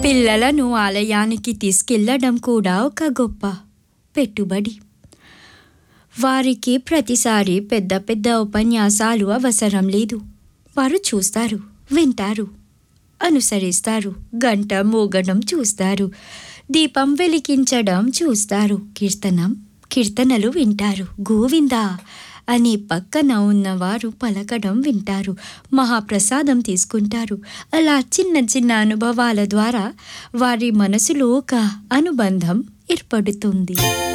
పిల్లలను ఆలయానికి తీసుకెళ్లడం కూడా ఒక గొప్ప పెట్టుబడి వారికి ప్రతిసారి పెద్ద పెద్ద ఉపన్యాసాలు అవసరం లేదు వారు చూస్తారు వింటారు అనుసరిస్తారు గంట మోగడం చూస్తారు దీపం వెలిగించడం చూస్తారు కీర్తనం కీర్తనలు వింటారు గోవిందా అని పక్కన ఉన్నవారు పలకడం వింటారు మహాప్రసాదం తీసుకుంటారు అలా చిన్న చిన్న అనుభవాల ద్వారా వారి మనసులో ఒక అనుబంధం ఏర్పడుతుంది